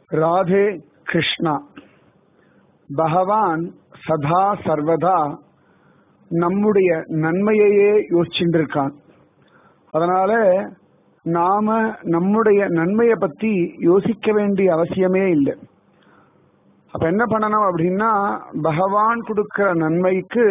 ராதே கிருஷ்ணா பகவான் சதா சர்வதா நம்முடைய நன்மையையே யோசிச்சுட்டு இருக்கான் அதனால நாம நம்முடைய நன்மையை பத்தி யோசிக்க வேண்டிய அவசியமே இல்லை அப்ப என்ன பண்ணணும் அப்படின்னா பகவான் கொடுக்கிற நன்மைக்கு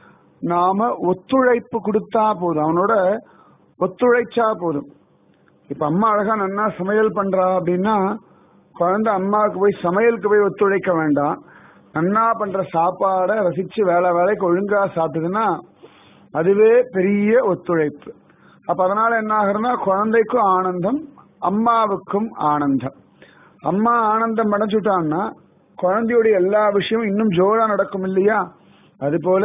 நாம ஒத்துழைப்பு கொடுத்தா போதும் அவனோட ஒத்துழைச்சா போதும் இப்ப அம்மா அழகா நன்னா சமையல் பண்றா அப்படின்னா குழந்தை அம்மாவுக்கு போய் சமையலுக்கு போய் ஒத்துழைக்க வேண்டாம் நன்னா பண்ற சாப்பாடை ரசிச்சு வேலை வேலைக்கு ஒழுங்கா சாப்பிட்டதுன்னா அதுவே பெரிய ஒத்துழைப்பு அப்ப அதனால என்ன ஆகுறதுன்னா குழந்தைக்கும் ஆனந்தம் அம்மாவுக்கும் ஆனந்தம் அம்மா ஆனந்தம் அடைஞ்சுட்டான்னா குழந்தையுடைய எல்லா விஷயமும் இன்னும் ஜோரா நடக்கும் இல்லையா அது போல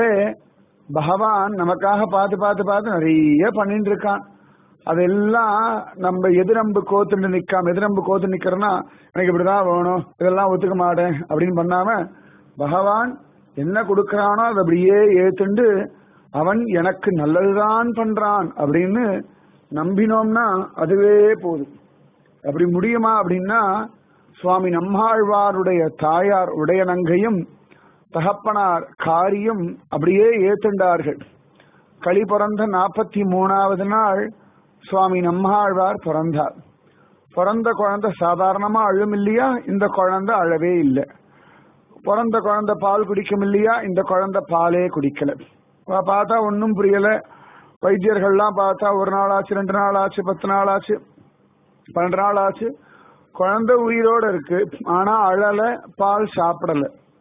பகவான் நமக்காக பார்த்து பார்த்து பார்த்து நிறைய பண்ணிட்டு இருக்கான் அதெல்லாம் நம்ம எதிரம்பு கோத்துட்டு நிக்காம எதிரம்பு கோத்து நிக்கிறோம்னா எனக்கு இப்படிதான் வேணும் இதெல்லாம் ஒத்துக்க மாட்டேன் அப்படின்னு பண்ணாம பகவான் என்ன கொடுக்கறானோ அதை அப்படியே ஏத்துண்டு அவன் எனக்கு நல்லதுதான் பண்றான் அப்படின்னு நம்பினோம்னா அதுவே போதும் அப்படி முடியுமா அப்படின்னா சுவாமி நம்மாழ்வாருடைய தாயார் உடையநங்கையும் தகப்பனார் காரியும் அப்படியே ஏத்துண்டார்கள் களி பிறந்த நாற்பத்தி மூணாவது நாள் சுவாமி நம்மாழ்வார் பிறந்தார் பிறந்த குழந்தை சாதாரணமா அழும் இல்லையா இந்த குழந்தை அழவே இல்லை பிறந்த குழந்தை பால் குடிக்கும் இல்லையா இந்த குழந்தை பாலே குடிக்கல பார்த்தா ஒன்னும் புரியல வைத்தியர்கள்லாம் பார்த்தா ஒரு நாள் ஆச்சு ரெண்டு நாள் ஆச்சு பத்து நாள் ஆச்சு பன்னெண்டு நாள் ஆச்சு குழந்தை உயிரோட இருக்கு ஆனா அழல பால் சாப்பிடல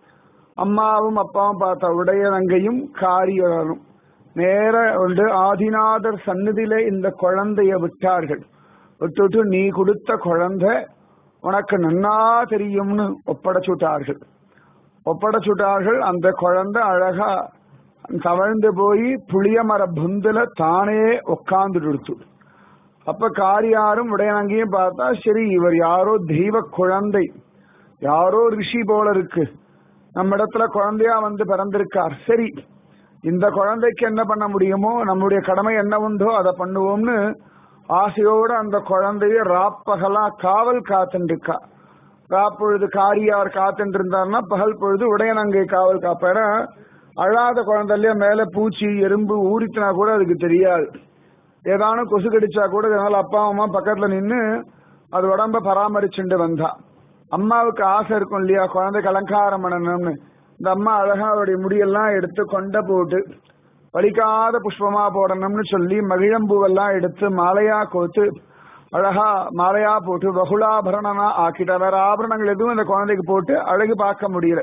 அம்மாவும் அப்பாவும் பார்த்தா உடைய நங்கையும் காரியரும் நேர வந்து ஆதிநாதர் சந்நிதியில இந்த குழந்தைய விட்டார்கள் விட்டுட்டு நீ கொடுத்த குழந்தை உனக்கு நன்னா தெரியும்னு ஒப்படைச்சுட்டார்கள் ஒப்படைச்சுட்டார்கள் அந்த குழந்தை அழகா தவழ்ந்து போய் புளிய மர புந்துல தானே உட்கார்ந்து அப்ப காரியாரும் உடையனங்கையும் பார்த்தா சரி இவர் யாரோ தெய்வ குழந்தை யாரோ ரிஷி போல இருக்கு நம்ம இடத்துல குழந்தையா வந்து பிறந்திருக்கார் சரி இந்த குழந்தைக்கு என்ன பண்ண முடியுமோ நம்முடைய கடமை என்ன உண்டோ அதை பண்ணுவோம்னு ஆசையோட அந்த குழந்தைய ராப்பகலா காவல் காத்துருக்கா ராப்பொழுது காரியார் காத்துட்டு இருந்தார்னா பகல் பொழுது உடையனங்கை காவல் காப்பார அழாத குழந்தைலயே மேல பூச்சி எறும்பு ஊறித்தினா கூட அதுக்கு தெரியாது ஏதானும் கொசு கடிச்சா கூட இதனால அப்பா அம்மா பக்கத்துல நின்னு அது உடம்ப பராமரிச்சுட்டு வந்தா அம்மாவுக்கு ஆசை இருக்கும் இல்லையா குழந்தைக்கு அலங்காரம் பண்ணணும்னு இந்த அம்மா அழகா அவருடைய முடியெல்லாம் எடுத்து கொண்ட போட்டு வலிக்காத புஷ்பமா போடணும்னு சொல்லி மகிழம்பூவெல்லாம் எடுத்து மாலையா கோத்து அழகா மாலையா போட்டு பகுலாபரணனா ஆக்கிட்ட வேற ஆபரணங்கள் எதுவும் இந்த குழந்தைக்கு போட்டு அழகு பார்க்க முடியல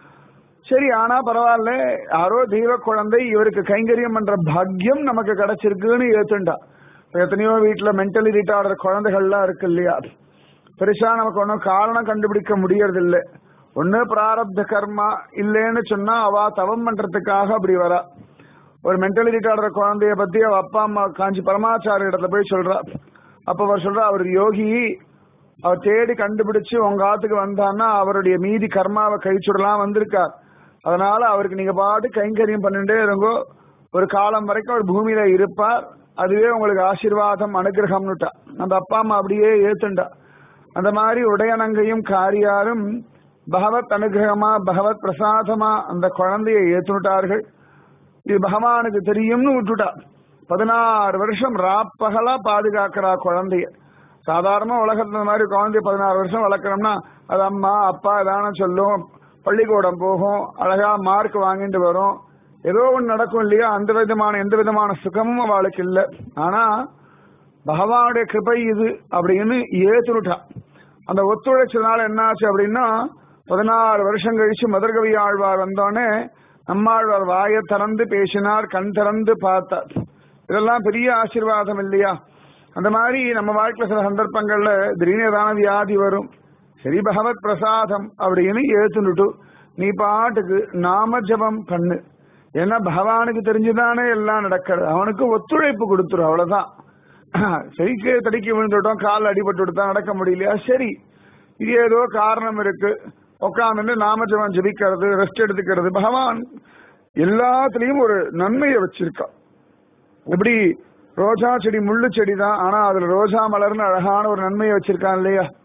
சரி ஆனா பரவாயில்ல யாரோ தெய்வ குழந்தை இவருக்கு கைங்கரியம் பண்ற பாக்கியம் நமக்கு கிடைச்சிருக்குன்னு ஏத்துண்டா எத்தனையோ வீட்டுல மென்டலி ரிட்டார்டர் குழந்தைகள்லாம் இருக்கு இல்லையா பெருசா நமக்கு ஒன்றும் காரணம் கண்டுபிடிக்க முடியறது இல்லை ஒண்ணு பிராரப்த கர்மா இல்லைன்னு சொன்னா அவ தவம் பண்றதுக்காக அப்படி வரா ஒரு மென்டலி ரிட்டார்டர் குழந்தைய பத்தி அவ அப்பா அம்மா காஞ்சி பரமாச்சாரிய இடத்துல போய் சொல்றா அப்ப அவர் சொல்றா அவர் யோகி அவர் தேடி கண்டுபிடிச்சு உங்க ஆத்துக்கு வந்தான்னா அவருடைய மீதி கர்மாவை கழிச்சுடலாம் வந்திருக்கார் அதனால அவருக்கு நீங்க பாட்டு கைங்கரியம் பண்ணிட்டே இருங்கோ ஒரு காலம் வரைக்கும் அவர் பூமியில இருப்பார் அதுவே உங்களுக்கு ஆசீர்வாதம் அனுகிரகம்னுட்டா அந்த அப்பா அம்மா அப்படியே ஏத்துண்டா அந்த மாதிரி உடையனங்கையும் காரியாரும் பகவத் அனுகிரகமா பகவத் பிரசாதமா அந்த குழந்தையை ஏத்துட்டார்கள் இது பகவானுக்கு தெரியும்னு விட்டுட்டா பதினாறு வருஷம் ராப்பகலா பாதுகாக்கிறா குழந்தைய சாதாரண உலகத்துல மாதிரி குழந்தைய பதினாறு வருஷம் வளர்க்கணும்னா அது அம்மா அப்பா ஏதான சொல்லும் பள்ளிக்கூடம் போகும் அழகா மார்க் வாங்கிட்டு வரும் ஏதோ ஒன்று நடக்கும் இல்லையா அந்த விதமான எந்த விதமான சுகமும் அவளுக்கு இல்லை ஆனா பகவானுடைய கிருபை இது அப்படின்னு ஏத்துட்டா அந்த ஒத்துழைச்சதுனால என்ன ஆச்சு அப்படின்னா பதினாறு வருஷம் கழிச்சு மதுரகவி ஆழ்வார் வந்தோடனே நம்மாழ்வார் வாயை திறந்து பேசினார் கண் திறந்து பார்த்தார் இதெல்லாம் பெரிய ஆசீர்வாதம் இல்லையா அந்த மாதிரி நம்ம வாழ்க்கையில சில சந்தர்ப்பங்கள்ல திடீர்னு ஏதான வியாதி வரும் சரி பகவத் பிரசாதம் அப்படின்னு ஏத்துனுட்டு நீ பாட்டுக்கு நாம ஜபம் பண்ணு ஏன்னா பகவானுக்கு தெரிஞ்சுதானே எல்லாம் நடக்கிறது அவனுக்கு ஒத்துழைப்பு கொடுத்துரும் அவ்வளவுதான் சரிக்கு தடிக்கி விழுந்துட்டோம் கால் அடிபட்டு விட்டு நடக்க முடியலையா சரி இது ஏதோ காரணம் இருக்கு உட்காந்து நாமஜபம் ஜபிக்கிறது ரெஸ்ட் எடுத்துக்கிறது பகவான் எல்லாத்துலயும் ஒரு நன்மையை வச்சிருக்கான் எப்படி ரோஜா செடி முள்ளு செடி தான் ஆனா அதுல ரோஜா மலர்னு அழகான ஒரு நன்மையை வச்சிருக்கான் இல்லையா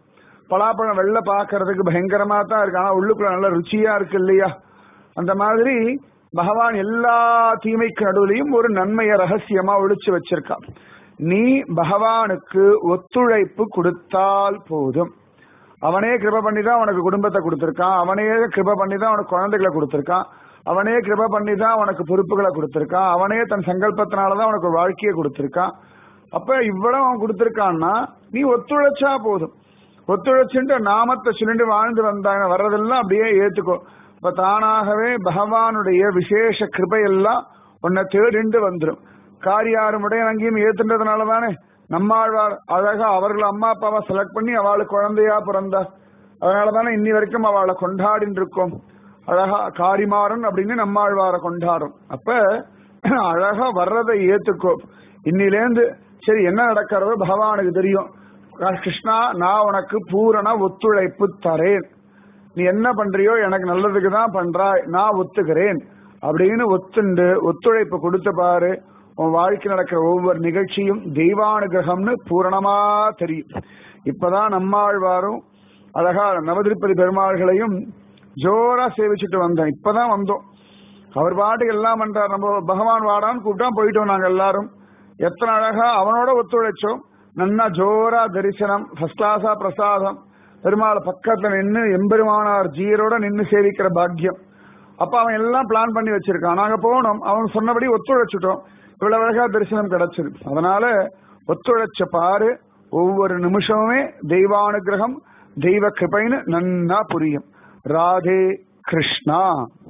பலாப்பழம் வெள்ளை பார்க்கறதுக்கு பயங்கரமா தான் இருக்கு ஆனா உள்ளுக்குள்ள நல்ல ருச்சியா இருக்கு இல்லையா அந்த மாதிரி பகவான் எல்லா தீமைக்கு நடுவுலையும் ஒரு நன்மையை ரகசியமா ஒழிச்சு வச்சிருக்கான் நீ பகவானுக்கு ஒத்துழைப்பு கொடுத்தால் போதும் அவனே கிருப பண்ணி தான் உனக்கு குடும்பத்தை கொடுத்திருக்கான் அவனே கிருப பண்ணி தான் உனக்கு குழந்தைகளை கொடுத்திருக்கான் அவனே கிருப பண்ணி தான் உனக்கு பொறுப்புகளை கொடுத்திருக்கான் அவனே தன் சங்கல்பத்தினால தான் உனக்கு ஒரு வாழ்க்கையை கொடுத்திருக்கான் அப்ப இவ்வளவு அவன் கொடுத்திருக்கான்னா நீ ஒத்துழைச்சா போதும் ஒத்துழைச்சுட்டு நாமத்தை சொல்லிட்டு வாழ்ந்து வந்தாங்க வர்றதெல்லாம் அப்படியே ஏத்துக்கோ இப்ப தானாகவே பகவானுடைய விசேஷ கிருபையெல்லாம் உன்னை தேடிண்டு வந்துடும் காரியாருமுடைய அங்கேயும் ஏத்துன்றதுனால தானே நம்மாழ்வார் அழகா அவர்கள் அம்மா அப்பாவை செலக்ட் பண்ணி அவளுக்கு குழந்தையா பிறந்தா அதனால தானே இன்னி வரைக்கும் அவளை கொண்டாடின்னு இருக்கோம் அழகா காரிமாறன் அப்படின்னு நம்மாழ்வாரை கொண்டாடும் அப்ப அழகா வர்றதை ஏத்துக்கோ இன்னிலேந்து சரி என்ன நடக்கிறதோ பகவானுக்கு தெரியும் கிருஷ்ணா நான் உனக்கு பூரண ஒத்துழைப்பு தரேன் நீ என்ன பண்றியோ எனக்கு நல்லதுக்கு தான் பண்றாய் நான் ஒத்துக்கிறேன் அப்படின்னு ஒத்துண்டு ஒத்துழைப்பு கொடுத்து பாரு உன் வாழ்க்கை நடக்கிற ஒவ்வொரு நிகழ்ச்சியும் தெய்வானுகிரகம்னு பூரணமா தெரியும் இப்பதான் நம்மாழ்வாரும் அழகா நவதிருப்பதி பெருமாள்களையும் ஜோரா சேவிச்சுட்டு வந்தோம் இப்பதான் வந்தோம் அவர் பாட்டுக்கு எல்லாம் பண்றார் நம்ம பகவான் வாடான்னு கூப்பிட்டா போயிட்டோம் நாங்க எல்லாரும் எத்தனை அழகா அவனோட ஒத்துழைச்சோம் நன்னா ஜோரா தரிசனம் ஃபர்ஸ்ட் கிளாஸா பிரசாதம் பெருமாள் பக்கத்துல நின்று எம்பெருமானார் ஜீரோட நின்று சேவிக்கிற பாக்கியம் அப்ப அவன் எல்லாம் பிளான் பண்ணி வச்சிருக்கான் நாங்க போனோம் அவன் சொன்னபடி ஒத்துழைச்சிட்டோம் இவ்வளவு அழகா தரிசனம் கிடைச்சது அதனால ஒத்துழைச்ச பாரு ஒவ்வொரு நிமிஷமுமே தெய்வானுகிரகம் தெய்வ கிருபைன்னு நன்னா புரியும் ராதே கிருஷ்ணா